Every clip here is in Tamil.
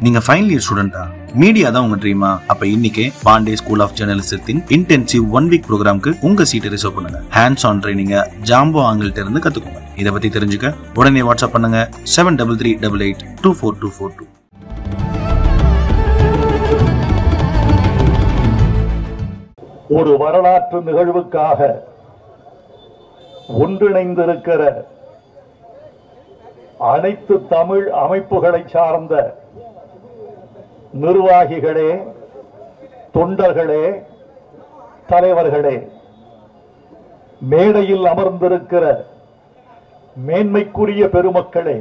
நீங்க ஃபைனல் இயர் ஸ்டூடெண்டா மீடியா தான் உங்க ட்ரீமா அப்ப இன்னைக்கே பாண்டே ஸ்கூல் ஆஃப் ஜேர்னலிசத்தின் இன்டென்சிவ் ஒன் வீக் ப்ரோக்ராம்க்கு உங்க சீட்டை ரிசர்வ் பண்ணுங்க ஹேண்ட்ஸ் ஆன் ட்ரைனிங்க ஜாம்போ ஆங்கிள்ட்ட இருந்து கத்துக்கோங்க இதை பத்தி தெரிஞ்சுக்க உடனே வாட்ஸ்அப் பண்ணுங்க seven double three double eight two four two four two ஒரு வரலாற்று நிகழ்வுக்காக ஒன்றிணைந்திருக்கிற அனைத்து தமிழ் அமைப்புகளை சார்ந்த நிர்வாகிகளே தொண்டர்களே தலைவர்களே மேடையில் அமர்ந்திருக்கிற மேன்மைக்குரிய பெருமக்களே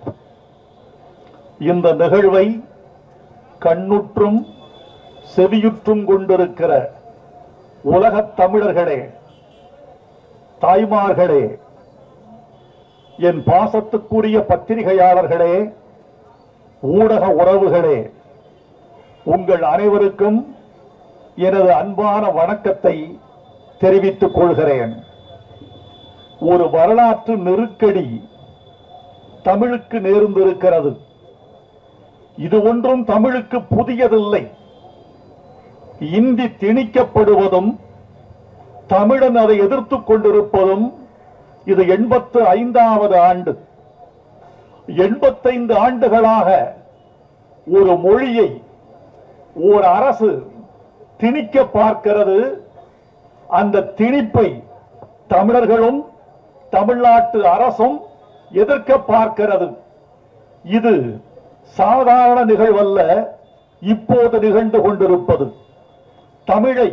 இந்த நிகழ்வை கண்ணுற்றும் செவியுற்றும் கொண்டிருக்கிற உலகத் தமிழர்களே தாய்மார்களே என் பாசத்துக்குரிய பத்திரிகையாளர்களே ஊடக உறவுகளே உங்கள் அனைவருக்கும் எனது அன்பான வணக்கத்தை தெரிவித்துக் கொள்கிறேன் ஒரு வரலாற்று நெருக்கடி தமிழுக்கு நேர்ந்திருக்கிறது இது ஒன்றும் தமிழுக்கு புதியதில்லை இந்தி திணிக்கப்படுவதும் தமிழன் அதை எதிர்த்துக் கொண்டிருப்பதும் இது எண்பத்து ஐந்தாவது ஆண்டு எண்பத்தைந்து ஆண்டுகளாக ஒரு மொழியை ஒரு அரசு திணிக்க பார்க்கிறது அந்த திணிப்பை தமிழர்களும் தமிழ்நாட்டு அரசும் எதிர்க்க பார்க்கிறது இது சாதாரண நிகழ்வல்ல இப்போது நிகழ்ந்து கொண்டிருப்பது தமிழை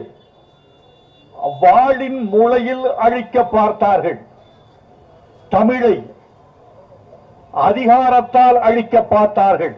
வாளின் மூலையில் அழிக்க பார்த்தார்கள் தமிழை அதிகாரத்தால் அழிக்க பார்த்தார்கள்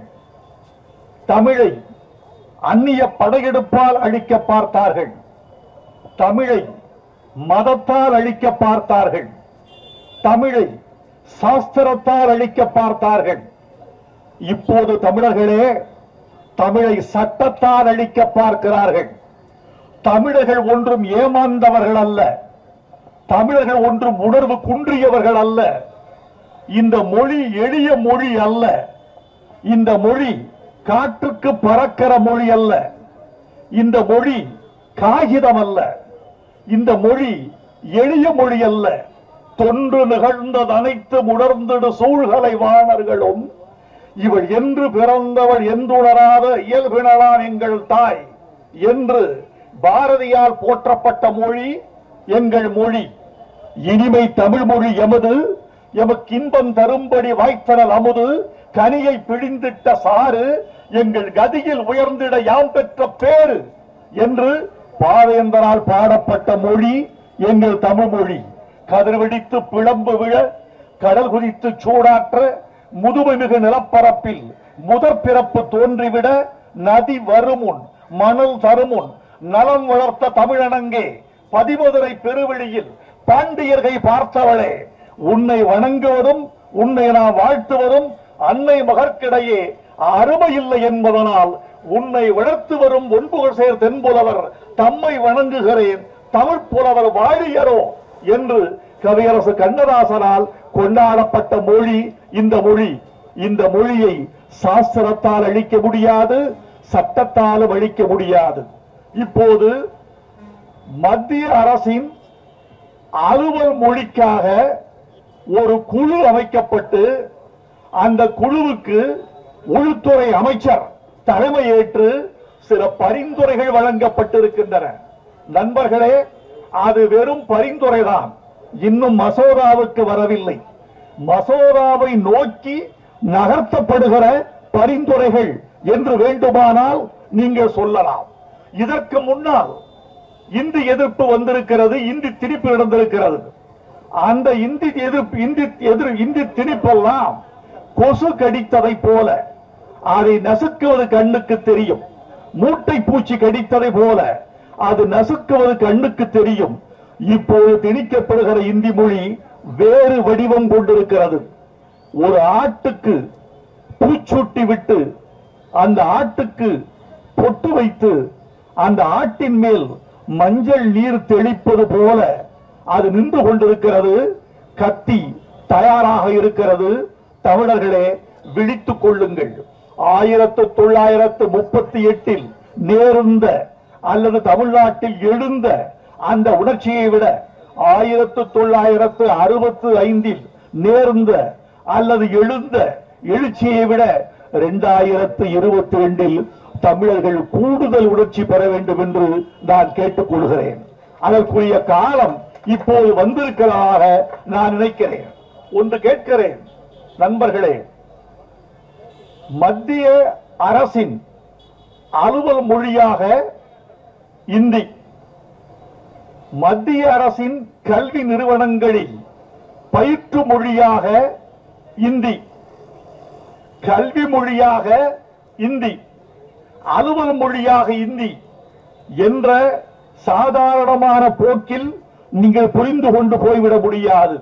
தமிழை அந்நிய படையெடுப்பால் அழிக்க பார்த்தார்கள் தமிழை மதத்தால் அழிக்க பார்த்தார்கள் தமிழை சாஸ்திரத்தால் அழிக்க பார்த்தார்கள் இப்போது தமிழர்களே தமிழை சட்டத்தால் அழிக்க பார்க்கிறார்கள் தமிழர்கள் ஒன்றும் ஏமாந்தவர்கள் அல்ல தமிழர்கள் ஒன்றும் உணர்வு குன்றியவர்கள் அல்ல இந்த மொழி எளிய மொழி அல்ல இந்த மொழி காற்றுக்கு பறக்கிற மொழி அல்ல இந்த மொழி காகிதம் அல்ல இந்த மொழி எளிய மொழி அல்ல தொன்று நிகழ்ந்தது அனைத்து உணர்ந்திடு சூழ்களை வாணர்களும் இவள் என்று பிறந்தவள் என்றுணராத இயல்பினளான் எங்கள் தாய் என்று பாரதியால் போற்றப்பட்ட மொழி எங்கள் மொழி இனிமை தமிழ் மொழி எமது எமக்கு இன்பம் தரும்படி வாய்த்தனல் அமுது கனியை பிழிந்திட்ட சாறு எங்கள் கதியில் உயர்ந்திட யாம் பெற்ற பேரு என்று பாவேந்தரால் பாடப்பட்ட மொழி எங்கள் தமிழ் மொழி கதிர்வெடித்து பிளம்பு விழ கடல் குதித்து சூடாற்ற முதுமை மிகு நிலப்பரப்பில் முதற் பிறப்பு தோன்றிவிட நதி வருமுன் மணல் தருமுன் நலன் வளர்த்த தமிழனங்கே பதிமதுரை பெருவெளியில் பாண்டியர்கை பார்த்தவளே உன்னை வணங்குவதும் உன்னை நான் வாழ்த்துவதும் அன்னை மகற்கிடையே அருமை இல்லை என்பதனால் உன்னை வளர்த்து வரும் ஒன்புகள் சேர் தென்புலவர் தம்மை வணங்குகிறேன் தமிழ் புலவர் வாழியரோ என்று கவியரசு கண்ணதாசனால் கொண்டாடப்பட்ட மொழி இந்த மொழி இந்த மொழியை சாஸ்திரத்தால் அழிக்க முடியாது சட்டத்தாலும் அழிக்க முடியாது இப்போது மத்திய அரசின் அலுவல் மொழிக்காக ஒரு குழு அமைக்கப்பட்டு அந்த குழுவுக்கு உள்துறை அமைச்சர் தலைமையேற்று சில பரிந்துரைகள் வழங்கப்பட்டிருக்கின்றன நண்பர்களே அது வெறும் பரிந்துரைதான் இன்னும் மசோதாவுக்கு வரவில்லை மசோதாவை நோக்கி நகர்த்தப்படுகிற பரிந்துரைகள் என்று வேண்டுமானால் நீங்கள் சொல்லலாம் இதற்கு முன்னால் இந்தி எதிர்ப்பு வந்திருக்கிறது இந்தி திணிப்பு நடந்திருக்கிறது அந்த இந்தி எதிர்ப்பு இந்தி எதிர் இந்தி திணிப்பெல்லாம் கொசு கடித்ததை போல அதை நசுக்குவது கண்ணுக்கு தெரியும் மூட்டை பூச்சி கடித்ததை போல அது நசுக்குவது கண்ணுக்கு தெரியும் இப்போது திணிக்கப்படுகிற இந்தி மொழி வேறு வடிவம் கொண்டிருக்கிறது ஒரு ஆட்டுக்கு பூச்சூட்டி விட்டு அந்த ஆட்டுக்கு பொட்டு வைத்து அந்த ஆட்டின் மேல் மஞ்சள் நீர் தெளிப்பது போல அது நின்று கொண்டிருக்கிறது கத்தி தயாராக இருக்கிறது தமிழர்களே விழித்துக் கொள்ளுங்கள் ஆயிரத்து தொள்ளாயிரத்து முப்பத்தி எட்டில் நேர்ந்த அல்லது தமிழ்நாட்டில் எழுந்த அந்த உணர்ச்சியை விட ஆயிரத்து தொள்ளாயிரத்து அறுபத்து ஐந்தில் நேர்ந்த அல்லது எழுந்த எழுச்சியை விட இரண்டாயிரத்து இருபத்தி ரெண்டில் தமிழர்கள் கூடுதல் உணர்ச்சி பெற வேண்டும் என்று நான் கேட்டுக் கொள்கிறேன் அதற்குரிய காலம் இப்போது வந்திருக்கிறதாக நான் நினைக்கிறேன் ஒன்று கேட்கிறேன் நண்பர்களே மத்திய அரசின் அலுவல் மொழியாக இந்தி மத்திய அரசின் கல்வி நிறுவனங்களில் பயிற்று மொழியாக இந்தி கல்வி மொழியாக இந்தி அலுவல் மொழியாக இந்தி என்ற சாதாரணமான போக்கில் நீங்கள் புரிந்து கொண்டு போய்விட முடியாது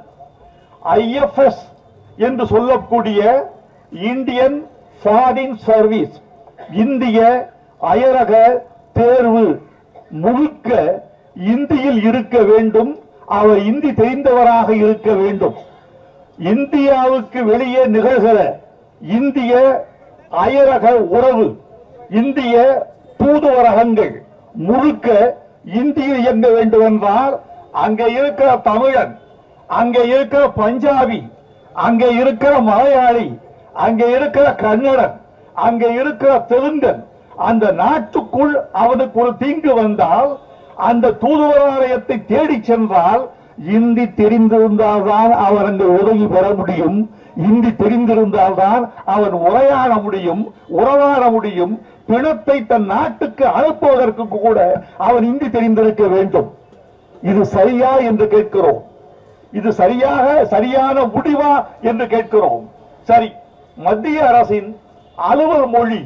ஐஎஃப்எஸ் என்று சொல்லக்கூடிய இந்தியன் ஃபாரின் சர்வீஸ் இந்திய அயரக தேர்வு முழுக்க இந்தியில் இருக்க வேண்டும் அவர் இந்தி தெரிந்தவராக இருக்க வேண்டும் இந்தியாவுக்கு வெளியே நிகழ்கிற இந்திய அயரக உறவு இந்திய தூதுவரகங்கள் முழுக்க இந்தியில் இயங்க வேண்டும் என்றால் அங்க இருக்கிற தமிழன் அங்க இருக்கிற பஞ்சாபி அங்க இருக்கிற மலையாளி அங்க இருக்கிற கன்னடன் அங்க இருக்கிற தெலுங்கன் அந்த நாட்டுக்குள் அவனுக்கு ஒரு தீங்கு வந்தால் அந்த தூதுவராலயத்தை தேடி சென்றால் இந்தி தெரிந்திருந்தால்தான் அவர் அங்கு உதவி பெற முடியும் இந்தி தெரிந்திருந்தால்தான் அவன் உரையாட முடியும் உறவாட முடியும் பிணத்தை தன் நாட்டுக்கு அனுப்புவதற்கு கூட அவன் இந்தி தெரிந்திருக்க வேண்டும் இது சரியா என்று கேட்கிறோம் இது சரியாக சரியான முடிவா என்று கேட்கிறோம் சரி மத்திய அரசின் அலுவல் மொழி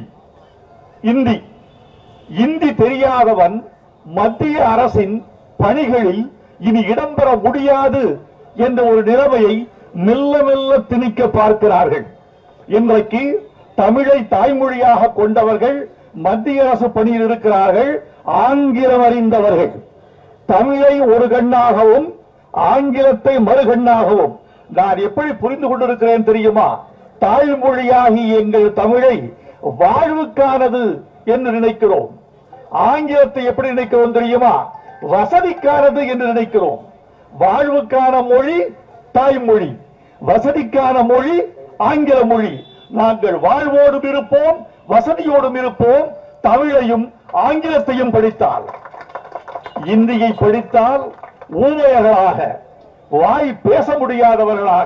இந்தி இந்தி தெரியாதவன் மத்திய அரசின் பணிகளில் இனி இடம்பெற முடியாது என்ற ஒரு நிலைமையை மெல்ல மெல்ல திணிக்க பார்க்கிறார்கள் இன்றைக்கு தமிழை தாய்மொழியாக கொண்டவர்கள் மத்திய அரசு பணியில் இருக்கிறார்கள் ஆங்கிலம் அறிந்தவர்கள் தமிழை ஒரு கண்ணாகவும் ஆங்கிலத்தை மறுகண்ணாகவும் நான் எப்படி புரிந்து கொண்டிருக்கிறேன் தெரியுமா தாய்மொழியாகி எங்கள் தமிழை வாழ்வுக்கானது என்று நினைக்கிறோம் ஆங்கிலத்தை எப்படி நினைக்கிறோம் தெரியுமா வசதிக்கானது என்று நினைக்கிறோம் வாழ்வுக்கான மொழி தாய்மொழி வசதிக்கான மொழி ஆங்கில மொழி நாங்கள் வாழ்வோடும் இருப்போம் வசதியோடும் இருப்போம் தமிழையும் ஆங்கிலத்தையும் படித்தால் இந்தியை படித்தால் ஊமையர்களாக வாய் பேச முடியாதவர்களாக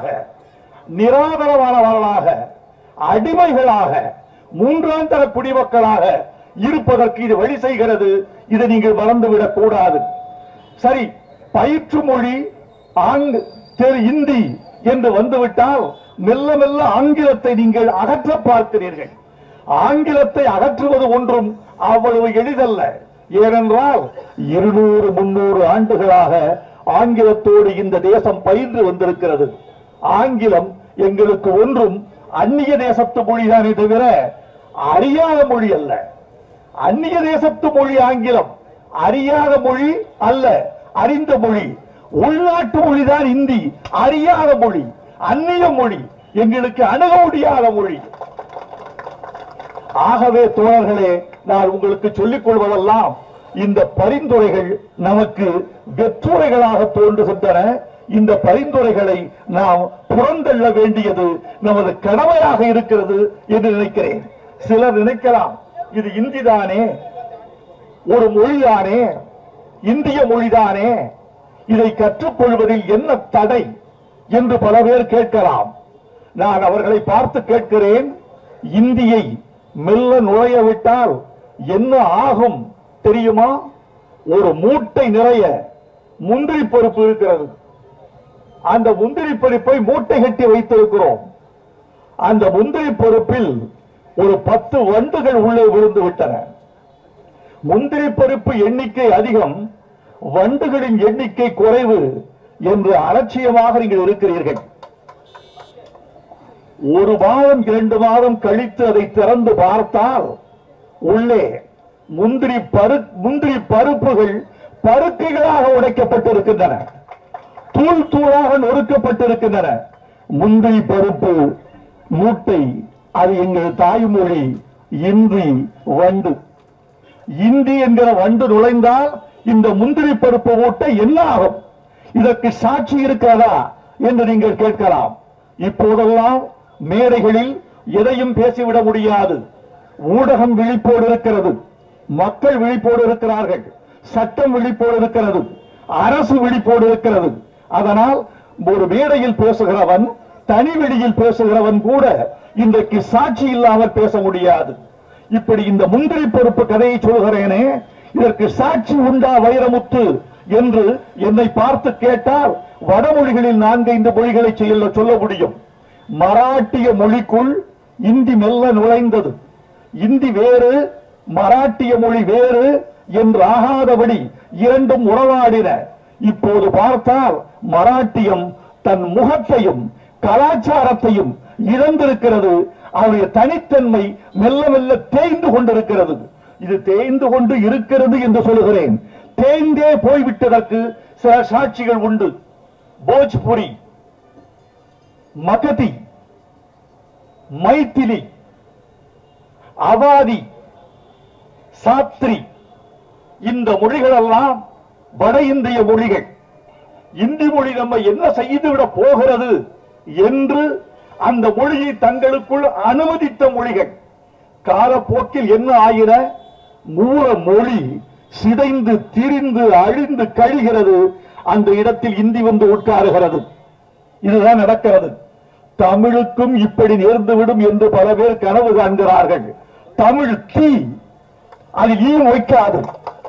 நிராதரவானவர்களாக அடிமைகளாக மூன்றாம் தர குடிமக்களாக இருப்பதற்கு இது வழி செய்கிறது இதை நீங்கள் மறந்துவிடக் கூடாது சரி பயிற்று மொழி ஆங் தெரு இந்தி என்று வந்துவிட்டால் மெல்ல மெல்ல ஆங்கிலத்தை நீங்கள் அகற்ற பார்க்கிறீர்கள் ஆங்கிலத்தை அகற்றுவது ஒன்றும் அவ்வளவு எளிதல்ல ஏனென்றால் இருநூறு முன்னூறு ஆண்டுகளாக ஆங்கிலத்தோடு இந்த தேசம் பயின்று வந்திருக்கிறது ஆங்கிலம் எங்களுக்கு ஒன்றும் அந்நிய தேசத்து மொழிதானே தவிர அறியாத மொழி அல்ல அந்நிய தேசத்து மொழி ஆங்கிலம் அறியாத மொழி அல்ல அறிந்த மொழி உள்நாட்டு மொழிதான் இந்தி அறியாத மொழி அந்நிய மொழி எங்களுக்கு அணுக முடியாத மொழி ஆகவே தோழர்களே நான் உங்களுக்கு சொல்லிக் கொள்வதெல்லாம் இந்த பரிந்துரைகள் நமக்கு வெற்றுரைகளாக தோன்றுகின்றன இந்த பரிந்துரைகளை நாம் புறந்தள்ள வேண்டியது நமது கடமையாக இருக்கிறது என்று நினைக்கிறேன் சிலர் நினைக்கலாம் இது இந்தி தானே ஒரு மொழிதானே இந்திய மொழிதானே இதை கற்றுக்கொள்வதில் என்ன தடை என்று பல பேர் கேட்கலாம் நான் அவர்களை பார்த்து கேட்கிறேன் இந்தியை மெல்ல நுழைய விட்டால் என்ன ஆகும் தெரியுமா ஒரு மூட்டை நிறைய முந்திரி பருப்பு இருக்கிறது அந்த முந்திரி பருப்பை மூட்டை கட்டி வைத்திருக்கிறோம் அந்த முந்திரி பருப்பில் ஒரு பத்து வண்டுகள் உள்ளே விழுந்து விட்டன முந்திரி பருப்பு எண்ணிக்கை அதிகம் வண்டுகளின் எண்ணிக்கை குறைவு என்று அலட்சியமாக நீங்கள் இருக்கிறீர்கள் ஒரு மாதம் இரண்டு மாதம் கழித்து அதை திறந்து பார்த்தால் உள்ளே முந்திரி பரு முந்திரி பருப்புகள் பருக்கைகளாக உடைக்கப்பட்டிருக்கின்றன தூள் தூளாக நொறுக்கப்பட்டிருக்கின்றன முந்திரி பருப்பு மூட்டை அது எங்கள் தாய்மொழி இந்தி வண்டு இந்தி என்கிற வண்டு நுழைந்தால் இந்த முந்திரி பருப்பு ஓட்டை என்ன ஆகும் இதற்கு சாட்சி இருக்கிறதா என்று நீங்கள் கேட்கலாம் இப்போதெல்லாம் மேடைகளில் எதையும் பேசிவிட முடியாது ஊடகம் விழிப்போடு இருக்கிறது மக்கள் விழிப்போடு இருக்கிறார்கள் சட்டம் விழிப்போடு இருக்கிறது அரசு விழிப்போடு இருக்கிறது அதனால் ஒரு மேடையில் பேசுகிறவன் தனி வெளியில் பேசுகிறவன் கூட இன்றைக்கு சாட்சி இல்லாமல் பேச முடியாது இப்படி இந்த முந்திரி பொறுப்பு கதையை சொல்கிறேனே இதற்கு சாட்சி உண்டா வைரமுத்து என்று என்னை பார்த்து கேட்டால் வடமொழிகளில் நான்கைந்து மொழிகளை சொல்ல சொல்ல முடியும் மராட்டிய மொழிக்குள் இந்தி மெல்ல நுழைந்தது இந்தி வேறு மராட்டிய மொழி வேறு என்று ஆகாதபடி இரண்டும் உறவாடின இப்போது பார்த்தால் மராட்டியம் தன் முகத்தையும் கலாச்சாரத்தையும் இழந்திருக்கிறது அவருடைய தனித்தன்மை மெல்ல மெல்ல தேய்ந்து கொண்டிருக்கிறது இது தேய்ந்து கொண்டு இருக்கிறது என்று சொல்லுகிறேன் தேய்ந்தே போய்விட்டதற்கு சில சாட்சிகள் உண்டு போஜ்புரி மகதி மைத்திலி அவாதி சாத்ரி இந்த மொழிகளெல்லாம் வட இந்திய மொழிகள் இந்தி மொழி நம்ம என்ன செய்துவிட போகிறது என்று அந்த மொழியை தங்களுக்குள் அனுமதித்த மொழிகள் காலப்போக்கில் என்ன ஆயின மூல மொழி சிதைந்து திரிந்து அழிந்து கழிகிறது அந்த இடத்தில் இந்தி வந்து உட்காருகிறது இதுதான் நடக்கிறது தமிழுக்கும் இப்படி நேர்ந்துவிடும் என்று பல பேர் கனவு காண்கிறார்கள் தமிழ் தீ அதில் ஈ வைக்காது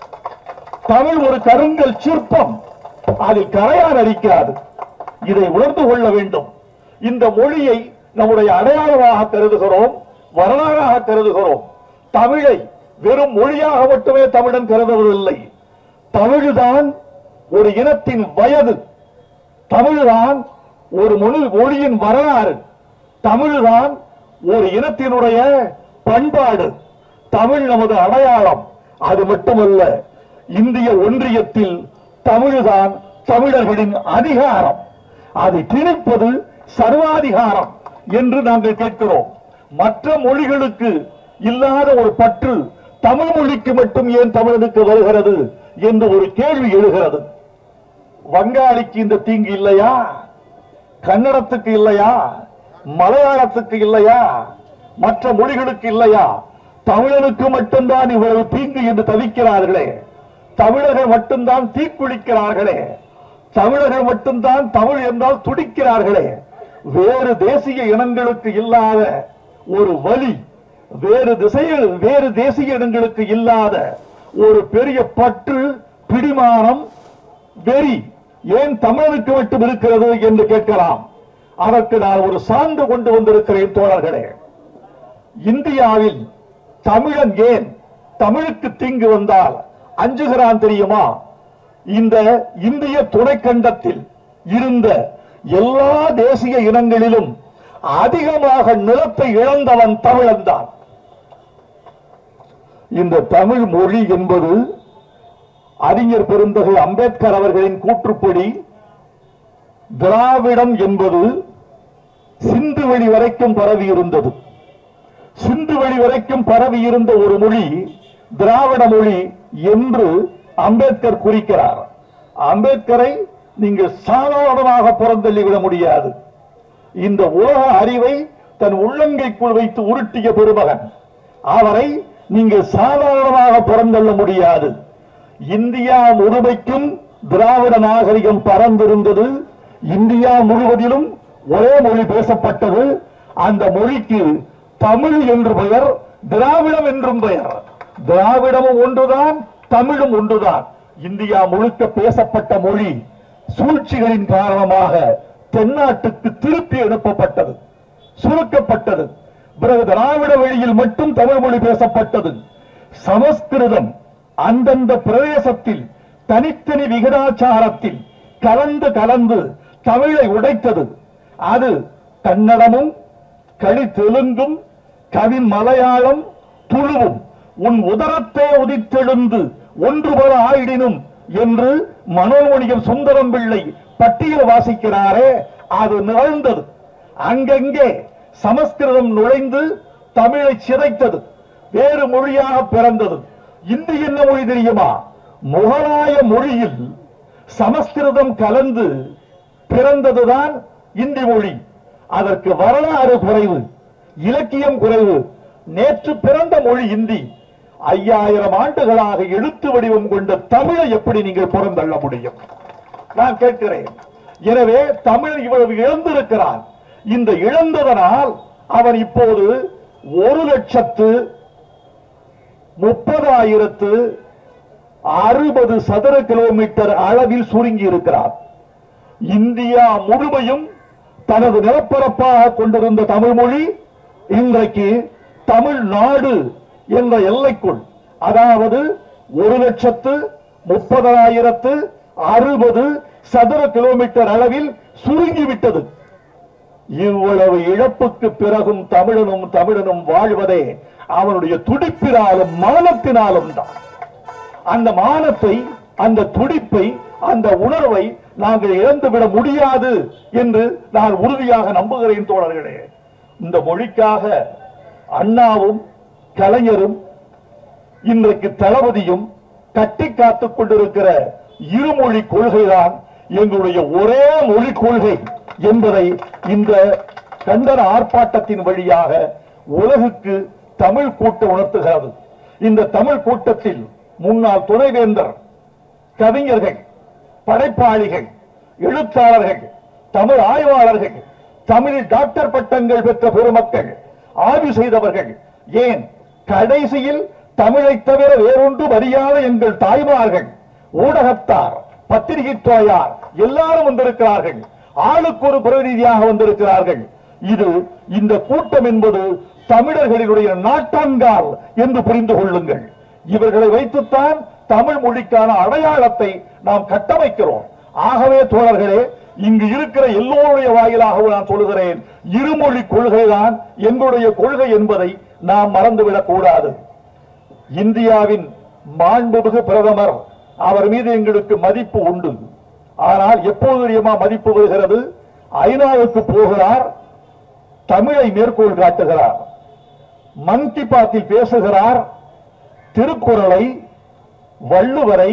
தமிழ் ஒரு கருங்கல் சிற்பம் அதில் கரையான் அடிக்காது இதை உணர்ந்து கொள்ள வேண்டும் இந்த மொழியை நம்முடைய அடையாளமாக கருதுகிறோம் வரலாறாக கருதுகிறோம் தமிழை வெறும் மொழியாக மட்டுமே தமிழன் கருதுவதில்லை தமிழ்தான் ஒரு இனத்தின் வயது தமிழ்தான் ஒரு மொழி மொழியின் வரலாறு தமிழ்தான் ஒரு இனத்தினுடைய பண்பாடு தமிழ் நமது அடையாளம் அது மட்டுமல்ல இந்திய ஒன்றியத்தில் தமிழ்தான் தமிழர்களின் அதிகாரம் அதை திணிப்பது சர்வாதிகாரம் என்று நாங்கள் கேட்கிறோம் மற்ற மொழிகளுக்கு இல்லாத ஒரு பற்று தமிழ் மொழிக்கு மட்டும் ஏன் தமிழனுக்கு வருகிறது என்று ஒரு கேள்வி எழுகிறது வங்காளிக்கு இந்த தீங்கு இல்லையா கன்னடத்துக்கு இல்லையா மலையாளத்துக்கு இல்லையா மற்ற மொழிகளுக்கு இல்லையா தமிழனுக்கு மட்டும்தான் இவ்வளவு தீங்கு என்று தவிக்கிறார்களே தமிழர்கள் மட்டும்தான் தீக்குளிக்கிறார்களே தமிழர்கள் மட்டும்தான் தமிழ் என்றால் துடிக்கிறார்களே வேறு தேசிய இனங்களுக்கு இல்லாத ஒரு வலி வேறு திசையில் வேறு தேசிய இனங்களுக்கு இல்லாத ஒரு பெரிய பற்று பிடிமானம் வெறி ஏன் தமிழனுக்கு மட்டும் இருக்கிறது என்று கேட்கலாம் அதற்கு நான் ஒரு சான்று கொண்டு வந்திருக்கிறேன் தோழர்களே இந்தியாவில் தமிழன் ஏன் தமிழுக்கு தீங்கு வந்தால் அஞ்சுகிறான் தெரியுமா இந்த இந்திய துணைக்கண்டத்தில் இருந்த எல்லா தேசிய இனங்களிலும் அதிகமாக நிலத்தை இழந்தவன் தமிழன் தான் இந்த தமிழ் மொழி என்பது அறிஞர் பெருந்தகை அம்பேத்கர் அவர்களின் கூற்றுப்படி திராவிடம் என்பது சிந்து வெளி வரைக்கும் பரவி இருந்தது சிந்து வெளி வரைக்கும் பரவி இருந்த ஒரு மொழி திராவிட மொழி என்று அம்பேத்கர் குறிக்கிறார் அம்பேத்கரை நீங்கள் சாதாரணமாக புறந்தள்ளிவிட முடியாது இந்த உலக அறிவை தன் உள்ளங்கைக்குள் வைத்து உருட்டிய பெருமகன் அவரை நீங்கள் சாதாரணமாக புறந்தள்ள முடியாது இந்தியா முழுமைக்கும் திராவிட நாகரிகம் பறந்திருந்தது இந்தியா முழுவதிலும் ஒரே மொழி பேசப்பட்டது அந்த மொழிக்கு தமிழ் என்று பெயர் திராவிடம் என்றும் பெயர் திராவிடமும் ஒன்றுதான் தமிழும் ஒன்றுதான் இந்தியா முழுக்க பேசப்பட்ட மொழி சூழ்ச்சிகளின் காரணமாக தென்னாட்டுக்கு திருப்பி அனுப்பப்பட்டது சுருக்கப்பட்டது பிறகு திராவிட வழியில் மட்டும் தமிழ் மொழி பேசப்பட்டது சமஸ்கிருதம் அந்தந்த பிரதேசத்தில் தனித்தனி விகிதாச்சாரத்தில் கலந்து கலந்து தமிழை உடைத்தது அது கன்னடமும் களி தெலுங்கும் கவி மலையாளம் துளுவும் உன் உதரத்தே உதித்தெழுந்து ஒன்று போல ஆயிடினும் என்று மனோமணியம் சுந்தரம் பிள்ளை பட்டியல் வாசிக்கிறாரே அது நிகழ்ந்தது அங்கங்கே சமஸ்கிருதம் நுழைந்து தமிழை சிதைத்தது வேறு மொழியாக பிறந்தது இந்தி என்ன மொழி தெரியுமா முகலாய மொழியில் சமஸ்கிருதம் கலந்து பிறந்ததுதான் இந்தி மொழி அதற்கு வரலாறு குறைவு இலக்கியம் குறைவு நேற்று பிறந்த மொழி இந்தி ஐயாயிரம் ஆண்டுகளாக எழுத்து வடிவம் கொண்ட தமிழை எப்படி நீங்கள் புறந்தள்ள முடியும் நான் கேட்கிறேன் எனவே தமிழ் இவ்வளவு இழந்திருக்கிறான் இந்த இழந்ததனால் அவன் இப்போது ஒரு லட்சத்து முப்பதாயிரத்து அறுபது சதுர கிலோமீட்டர் அளவில் சுருங்கி இருக்கிறார் இந்தியா முழுமையும் தனது நிலப்பரப்பாக கொண்டிருந்த தமிழ் மொழி இன்றைக்கு தமிழ்நாடு என்ற எல்லைக்குள் அதாவது ஒரு லட்சத்து முப்பதாயிரத்து அறுபது சதுர கிலோமீட்டர் அளவில் சுருங்கிவிட்டது இவ்வளவு இழப்புக்கு பிறகும் தமிழனும் தமிழனும் வாழ்வதே அவனுடைய துடிப்பினாலும் மானத்தினாலும் தான் அந்த மானத்தை அந்த துடிப்பை அந்த உணர்வை நாங்கள் இழந்துவிட முடியாது என்று நான் உறுதியாக நம்புகிறேன் தோழர்களே இந்த மொழிக்காக அண்ணாவும் கலைஞரும் இன்றைக்கு தளபதியும் கட்டி காத்துக் கொண்டிருக்கிற இருமொழி கொள்கைதான் எங்களுடைய ஒரே மொழி கொள்கை என்பதை இந்த கண்டன ஆர்ப்பாட்டத்தின் வழியாக உலகுக்கு தமிழ் கூட்டம் உணர்த்துகிறது இந்த தமிழ் கூட்டத்தில் முன்னாள் துணைவேந்தர் கவிஞர்கள் படைப்பாளிகள் எழுத்தாளர்கள் தமிழ் ஆய்வாளர்கள் தமிழில் டாக்டர் பட்டங்கள் பெற்ற பெருமக்கள் ஆய்வு செய்தவர்கள் ஏன் கடைசியில் தமிழை தவிர வேறொன்றும் அறியாத எங்கள் தாய்மார்கள் ஊடகத்தார் பத்திரிகை தோயார் எல்லாரும் வந்திருக்கிறார்கள் ஆளுக்கு ஒரு பிரதிநிதியாக வந்திருக்கிறார்கள் இது இந்த கூட்டம் என்பது தமிழர்களினுடைய நாட்டாங்கால் என்று புரிந்து கொள்ளுங்கள் இவர்களை வைத்துத்தான் தமிழ் மொழிக்கான அடையாளத்தை நாம் கட்டமைக்கிறோம் ஆகவே தோழர்களே இங்கு இருக்கிற எல்லோருடைய வாயிலாகவும் நான் சொல்லுகிறேன் இருமொழி கொள்கைதான் எங்களுடைய கொள்கை என்பதை நாம் மறந்துவிடக் கூடாது இந்தியாவின் மாண்புமிகு பிரதமர் அவர் மீது எங்களுக்கு மதிப்பு உண்டு ஆனால் எப்போது தெரியுமா மதிப்பு வருகிறது ஐநாவுக்கு போகிறார் தமிழை மேற்கோள் காட்டுகிறார் மன் கி பாத்தில் பேசுகிறார் திருக்குறளை வள்ளுவரை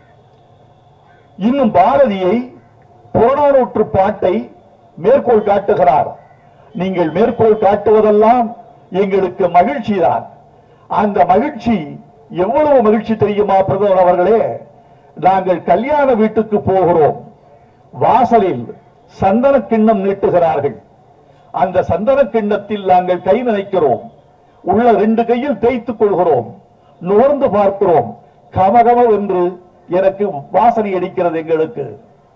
இன்னும் பாரதியை புறநானூற்று பாட்டை மேற்கோள் காட்டுகிறார் நீங்கள் மேற்கோள் காட்டுவதெல்லாம் எங்களுக்கு மகிழ்ச்சிதான் அந்த மகிழ்ச்சி எவ்வளவு மகிழ்ச்சி தெரியுமா பிரதமர் அவர்களே நாங்கள் கல்யாண வீட்டுக்கு போகிறோம் வாசலில் சந்தன கிண்ணம் நீட்டுகிறார்கள் அந்த சந்தன கிண்ணத்தில் நாங்கள் கை நினைக்கிறோம் உள்ள ரெண்டு கையில் தேய்த்துக் கொள்கிறோம் நுகர்ந்து பார்க்கிறோம் கமகம என்று எனக்கு வாசனை அடிக்கிறது எங்களுக்கு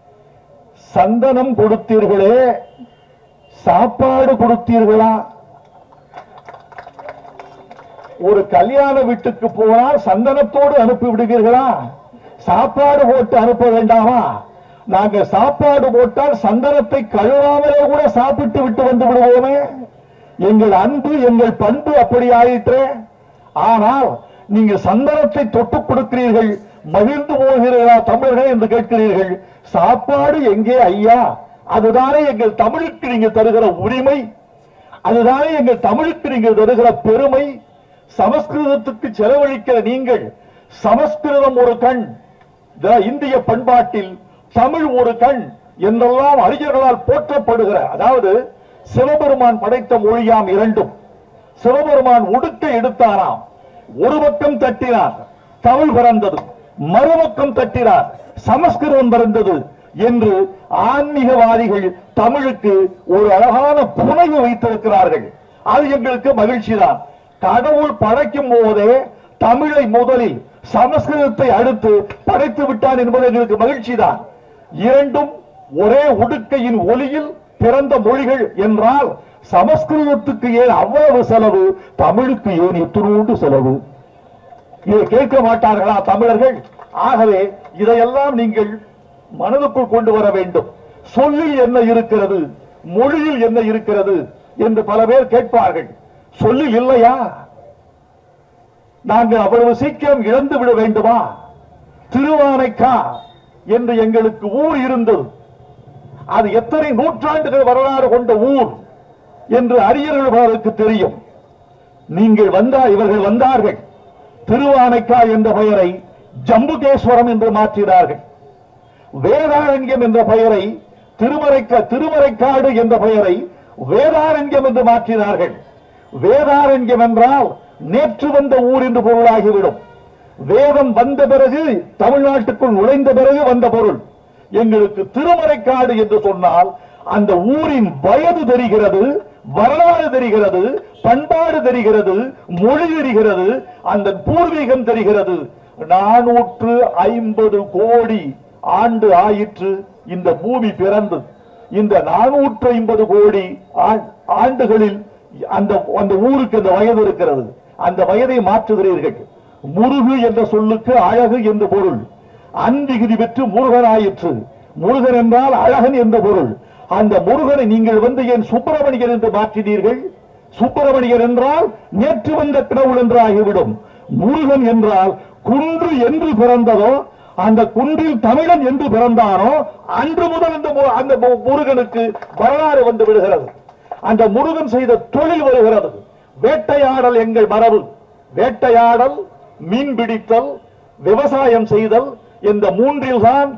சந்தனம் கொடுத்தீர்களே சாப்பாடு கொடுத்தீர்களா ஒரு கல்யாண வீட்டுக்கு போனால் சந்தனத்தோடு அனுப்பி விடுவீர்களா சாப்பாடு போட்டு அனுப்ப வேண்டாமா நாங்க சாப்பாடு போட்டால் சந்தனத்தை கழுவாமலே கூட சாப்பிட்டு விட்டு வந்து விடுவோமே எங்கள் அன்பு எங்கள் பண்பு அப்படி ஆயிற்றே ஆனால் நீங்க சந்தனத்தை தொட்டுக் கொடுக்கிறீர்கள் மகிழ்ந்து போகிறீர்களா தமிழர்கள் என்று கேட்கிறீர்கள் சாப்பாடு எங்கே ஐயா அதுதானே எங்கள் தமிழுக்கு நீங்க தருகிற உரிமை அதுதானே எங்கள் தமிழுக்கு நீங்கள் தருகிற பெருமை சமஸ்கிருதத்துக்கு செலவழிக்கிற நீங்கள் சமஸ்கிருதம் ஒரு கண் த- இந்திய பண்பாட்டில் தமிழ் ஒரு கண் என்றெல்லாம் அறிஞர்களால் போற்றப்படுகிற அதாவது சிவபெருமான் படைத்த மொழியாம் இரண்டும் சிவபெருமான் உடுக்கை எடுத்தாராம் ஒரு பக்கம் தட்டினார் தமிழ் பிறந்தது மறுபக்கம் தட்டினார் சமஸ்கிருதம் பிறந்தது என்று ஆன்மீகவாதிகள் தமிழுக்கு ஒரு அழகான புனைவு வைத்திருக்கிறார்கள் அது எங்களுக்கு மகிழ்ச்சிதான் கடவுள் படைக்கும் போதே தமிழை முதலில் சமஸ்கிருதத்தை அடுத்து படைத்து விட்டான் என்பது எங்களுக்கு மகிழ்ச்சிதான் இரண்டும் ஒரே உடுக்கையின் ஒளியில் பிறந்த மொழிகள் என்றால் சமஸ்கிருதத்துக்கு ஏன் அவ்வளவு செலவு தமிழுக்கு ஏன் இத்துணூண்டு செலவு இதை கேட்க மாட்டார்களா தமிழர்கள் ஆகவே இதையெல்லாம் நீங்கள் மனதுக்குள் கொண்டு வர வேண்டும் சொல்லில் என்ன இருக்கிறது மொழியில் என்ன இருக்கிறது என்று பல பேர் கேட்பார்கள் சொல்லில் இல்லையா நாங்கள் அவ்வளவு சீக்கிரம் இழந்து விட வேண்டுமா திருவானைக்கா என்று எங்களுக்கு ஊர் இருந்தது அது எத்தனை நூற்றாண்டுகள் வரலாறு கொண்ட ஊர் என்று அறிஞர்களுக்கு தெரியும் நீங்கள் வந்தா இவர்கள் வந்தார்கள் திருவானைக்கா என்ற பெயரை ஜம்புகேஸ்வரம் என்று மாற்றினார்கள் வேதாரண்யம் என்ற பெயரை திருமறைக்க திருமறைக்காடு என்ற பெயரை வேதாரண்யம் என்று மாற்றினார்கள் வேதாரண்யம் என்றால் நேற்று வந்த ஊர் என்று பொருளாகிவிடும் வேதம் வந்த பிறகு தமிழ்நாட்டுக்குள் நுழைந்த பிறகு வந்த பொருள் எங்களுக்கு திருமறைக்காடு என்று சொன்னால் அந்த ஊரின் வயது தெரிகிறது வரலாறு தெரிகிறது பண்பாடு தெரிகிறது மொழி தெரிகிறது அந்த பூர்வீகம் தெரிகிறது நானூற்று ஐம்பது கோடி ஆண்டு ஆயிற்று இந்த பூமி பிறந்து இந்த நானூற்று ஐம்பது கோடி ஆண்- ஆண்டுகளில் அந்த அந்த ஊருக்கு அந்த வயது இருக்கிறது அந்த வயதை மாற்றுகிறீர்கள் முருகு என்ற சொல்லுக்கு அழகு என்று பொருள் அன்பிகுதி பெற்று முருகனாயிற்று முருகன் என்றால் அழகன் என்ற பொருள் அந்த முருகனை நீங்கள் வந்து ஏன் சுப்பிரமணியர் என்று மாற்றினீர்கள் சுப்பிரமணியர் என்றால் நேற்று வந்த கடவுள் என்று ஆகிவிடும் முருகன் என்றால் குன்று என்று பிறந்ததோ அந்த குன்றில் தமிழன் என்று பிறந்தானோ அன்று முதல் அந்த மு- அந்த மு- முருகனுக்கு வரலாறு வந்து விடுகிறது அந்த முருகன் செய்த தொழில் வருகிறது வேட்டையாடல் எங்கள் மரபு வேட்டையாடல் மீன் பிடித்தல் விவசாயம் செய்தல் இந்த மூன்றில்தான்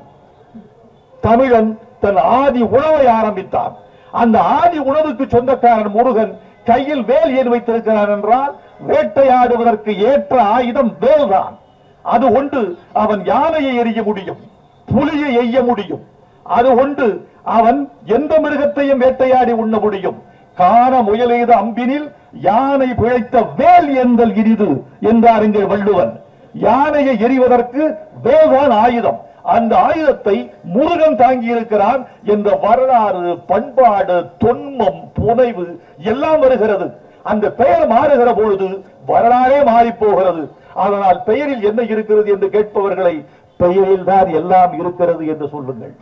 தமிழன் தன் ஆதி உணவை ஆரம்பித்தான் அந்த ஆதி உணவுக்கு சொந்தக்காரன் முருகன் கையில் வேல் ஏன் வைத்திருக்கிறான் என்றால் வேட்டையாடுவதற்கு ஏற்ற ஆயுதம் வேல்தான் அது கொண்டு அவன் யானையை எறிய முடியும் புலியை எய்ய முடியும் அது கொண்டு அவன் எந்த மிருகத்தையும் வேட்டையாடி உண்ண முடியும் காண முயலெய்த அம்பினில் யானை பிழைத்த வேல் எந்தல் இனிது என்றார் இங்கே வள்ளுவன் யானையை எறிவதற்கு வேல்தான் ஆயுதம் அந்த ஆயுதத்தை முருகன் தாங்கி இருக்கிறான் என்ற வரலாறு பண்பாடு தொன்மம் புனைவு எல்லாம் வருகிறது அந்த பெயர் மாறுகிற பொழுது வரலாறே மாறி போகிறது அதனால் பெயரில் என்ன இருக்கிறது என்று கேட்பவர்களை பெயரில் தான் எல்லாம் இருக்கிறது என்று சொல்லுங்கள்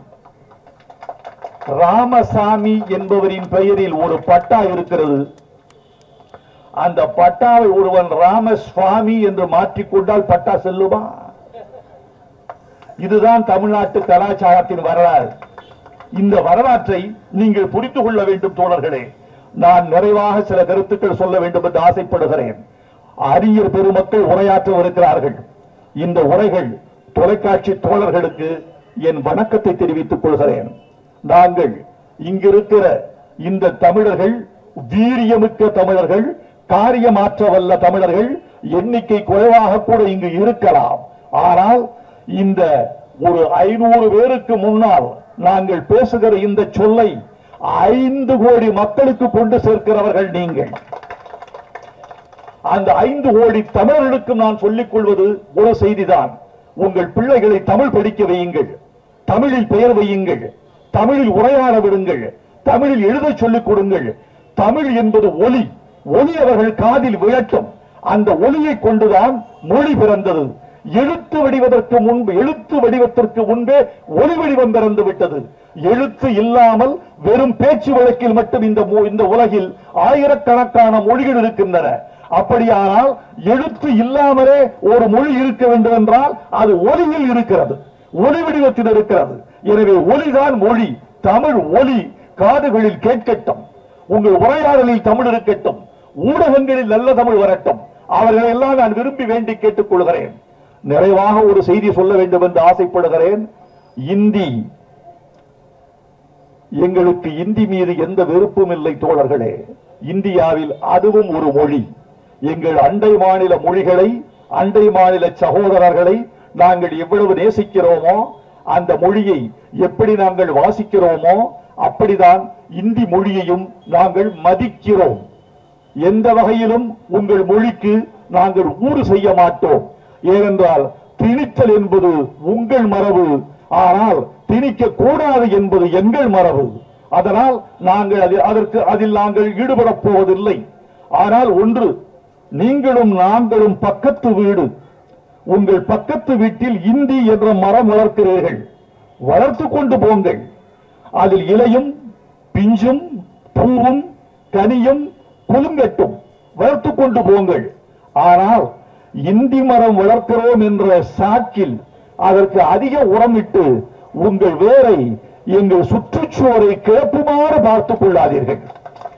ராமசாமி என்பவரின் பெயரில் ஒரு பட்டா இருக்கிறது அந்த பட்டாவை ஒருவன் ராமசுவாமி என்று மாற்றிக்கொண்டால் பட்டா செல்லுமா இதுதான் தமிழ்நாட்டு கலாச்சாரத்தின் வரலாறு இந்த வரலாற்றை நீங்கள் புரிந்து கொள்ள வேண்டும் தோழர்களே நான் நிறைவாக சில கருத்துக்கள் சொல்ல வேண்டும் என்று ஆசைப்படுகிறேன் அறிஞர் பெருமக்கள் உரையாற்றவிருக்கிறார்கள் இந்த உரைகள் தொலைக்காட்சி தோழர்களுக்கு என் வணக்கத்தை தெரிவித்துக் கொள்கிறேன் நாங்கள் இங்கிருக்கிற இந்த தமிழர்கள் வீரியமிக்க தமிழர்கள் காரியமாற்ற வல்ல தமிழர்கள் எண்ணிக்கை குறைவாக கூட இங்கு இருக்கலாம் ஆனால் இந்த ஒரு ஐநூறு பேருக்கு முன்னால் நாங்கள் பேசுகிற இந்த சொல்லை ஐந்து கோடி மக்களுக்கு கொண்டு சேர்க்கிறவர்கள் நீங்கள் அந்த ஐந்து கோடி தமிழர்களுக்கு நான் சொல்லிக் கொள்வது ஒரு செய்திதான் உங்கள் பிள்ளைகளை தமிழ் படிக்க வையுங்கள் தமிழில் பெயர் வையுங்கள் தமிழில் உரையாட விடுங்கள் தமிழில் எழுதச் சொல்லிக் கொடுங்கள் தமிழ் என்பது ஒலி ஒலி அவர்கள் காதில் விழட்டும் அந்த ஒலியை கொண்டுதான் மொழி பிறந்தது எழுத்து வடிவதற்கு முன்பு எழுத்து வடிவத்திற்கு முன்பே ஒலி வடிவம் பிறந்து விட்டது எழுத்து இல்லாமல் வெறும் பேச்சு வழக்கில் மட்டும் இந்த மு- இந்த உலகில் ஆயிரக்கணக்கான மொழிகள் இருக்கின்றன அப்படியானால் எழுத்து இல்லாமலே ஒரு மொழி இருக்க வேண்டும் என்றால் அது ஒலியில் இருக்கிறது ஒலி வடிவத்தில் இருக்கிறது எனவே ஒலிதான் மொழி தமிழ் ஒலி காதுகளில் கேட்கட்டும் உங்கள் உரையாடலில் தமிழ் இருக்கட்டும் ஊடகங்களில் நல்ல தமிழ் வரட்டும் அவர்களை எல்லாம் நான் விரும்பி வேண்டி கேட்டுக் கொள்கிறேன் நிறைவாக ஒரு செய்தி சொல்ல வேண்டும் என்று ஆசைப்படுகிறேன் இந்தி எங்களுக்கு இந்தி மீது எந்த வெறுப்பும் இல்லை தோழர்களே இந்தியாவில் அதுவும் ஒரு மொழி எங்கள் அண்டை மாநில மொழிகளை அண்டை மாநில சகோதரர்களை நாங்கள் எவ்வளவு நேசிக்கிறோமோ அந்த மொழியை எப்படி நாங்கள் வாசிக்கிறோமோ அப்படிதான் இந்தி மொழியையும் நாங்கள் மதிக்கிறோம் எந்த வகையிலும் உங்கள் மொழிக்கு நாங்கள் ஊறு செய்ய மாட்டோம் ஏனென்றால் திணித்தல் என்பது உங்கள் மரபு ஆனால் திணிக்க கூடாது என்பது எங்கள் மரபு அதனால் நாங்கள் அதில் அதற்கு அதில் நாங்கள் ஈடுபடப் போவதில்லை ஆனால் ஒன்று நீங்களும் நாங்களும் பக்கத்து வீடு உங்கள் பக்கத்து வீட்டில் இந்தி என்ற மரம் வளர்க்கிறீர்கள் வளர்த்து கொண்டு போங்கள் அதில் இலையும் பிஞ்சும் பூவும் கனியும் குலுங்கட்டும் வளர்த்து கொண்டு போங்கள் ஆனால் இந்தி மரம் வளர்க்கிறோம் என்ற சாக்கில் அதற்கு அதிக உரமிட்டு உங்கள் வேரை எங்கள் சுற்றுச்சுவரை கிளப்புமாறு பார்த்துக் கொள்ளாதீர்கள்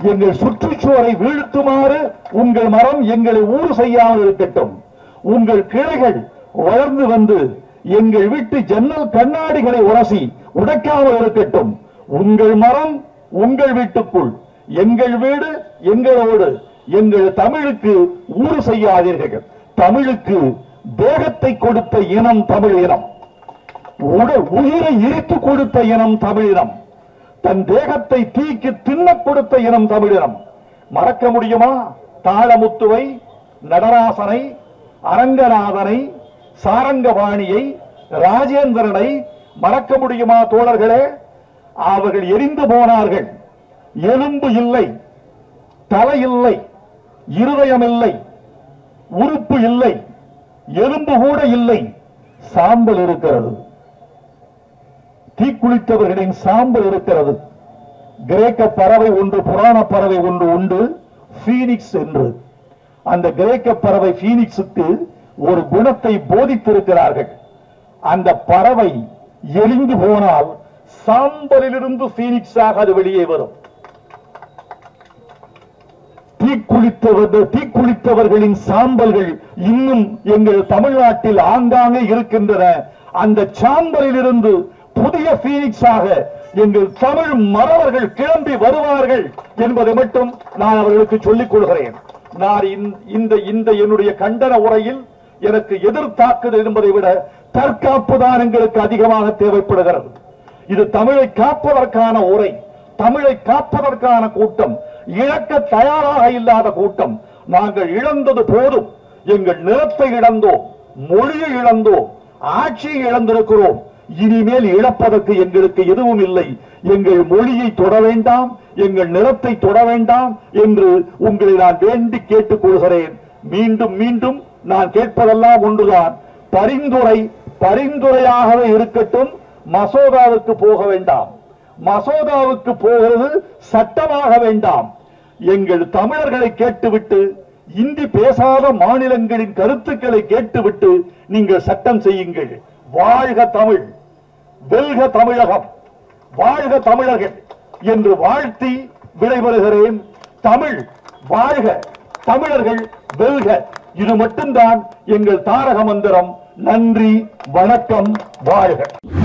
எங்கள் சுற்றுச்சுவரை வீழ்த்துமாறு உங்கள் மரம் எங்களை ஊறு செய்யாமல் இருக்கட்டும் உங்கள் கிளைகள் வளர்ந்து வந்து எங்கள் வீட்டு ஜன்னல் கண்ணாடிகளை உரசி உடைக்காமல் இருக்கட்டும் உங்கள் மரம் உங்கள் வீட்டுக்குள் எங்கள் வீடு எங்களோடு எங்கள் தமிழுக்கு ஊறு செய்யாதீர்கள் தமிழுக்கு தேகத்தை கொடுத்த இனம் தமிழ் இனம் உடல் உயிரை இழுத்து கொடுத்த இனம் தமிழினம் தன் தேகத்தை தீக்கு தின்ன கொடுத்த இனம் தமிழினம் மறக்க முடியுமா தாளமுத்துவை நடராசனை அரங்கநாதனை சாரங்கபாணியை ராஜேந்திரனை மறக்க முடியுமா தோழர்களே அவர்கள் எரிந்து போனார்கள் எலும்பு இல்லை தலை இல்லை இருதயம் இல்லை உறுப்பு இல்லை எலும்பு கூட இல்லை சாம்பல் இருக்கிறது தீக்குளித்தவர்களின் சாம்பல் இருக்கிறது கிரேக்க பறவை ஒன்று புராண பறவை ஒன்று உண்டு பீனிக்ஸ் என்று அந்த கிரேக்க பறவை பீனிக்ஸுக்கு ஒரு குணத்தை போதித்திருக்கிறார்கள் அந்த பறவை எரிந்து போனால் சாம்பலிலிருந்து பீனிக்ஸாக அது வெளியே வரும் தீக்குளித்தவர்கள் தீக்குளித்தவர்களின் சாம்பல்கள் இன்னும் எங்கள் தமிழ்நாட்டில் ஆங்காங்கே இருக்கின்றன அந்த சாம்பலிலிருந்து புதிய பீனிக்ஸாக எங்கள் தமிழ் மறவர்கள் கிளம்பி வருவார்கள் என்பதை மட்டும் நான் அவர்களுக்கு சொல்லிக் கொள்கிறேன் நான் இந்த- இந்த இந்த என்னுடைய கண்டன உரையில் எனக்கு எதிர் தாக்குதல் என்பதை விட தற்காப்பு தான் எங்களுக்கு அதிகமாக தேவைப்படுகிறது இது தமிழை காப்பதற்கான உரை தமிழை காப்பதற்கான கூட்டம் இழக்க தயாராக இல்லாத கூட்டம் நாங்கள் இழந்தது போதும் எங்கள் நிலத்தை இழந்தோம் மொழியை இழந்தோம் ஆட்சியை இழந்திருக்கிறோம் இனிமேல் இழப்பதற்கு எங்களுக்கு எதுவும் இல்லை எங்கள் மொழியை தொட வேண்டாம் எங்கள் நிலத்தை தொட வேண்டாம் என்று உங்களை நான் வேண்டி கேட்டுக் கொள்கிறேன் மீண்டும் மீண்டும் நான் கேட்பதெல்லாம் ஒன்றுதான் பரிந்துரை பரிந்துரையாகவே இருக்கட்டும் மசோதாவுக்கு போக வேண்டாம் மசோதாவுக்கு போகிறது சட்டமாக வேண்டாம் எங்கள் தமிழர்களை கேட்டுவிட்டு இந்தி பேசாத மாநிலங்களின் கருத்துக்களை கேட்டுவிட்டு நீங்கள் சட்டம் செய்யுங்கள் வாழ்க தமிழ் வெல்க தமிழகம் வாழ்க தமிழர்கள் என்று வாழ்த்தி விடைபெறுகிறேன் தமிழ் வாழ்க தமிழர்கள் வெல்க இது மட்டும்தான் எங்கள் தாரக மந்திரம் நன்றி வணக்கம் வாழ்க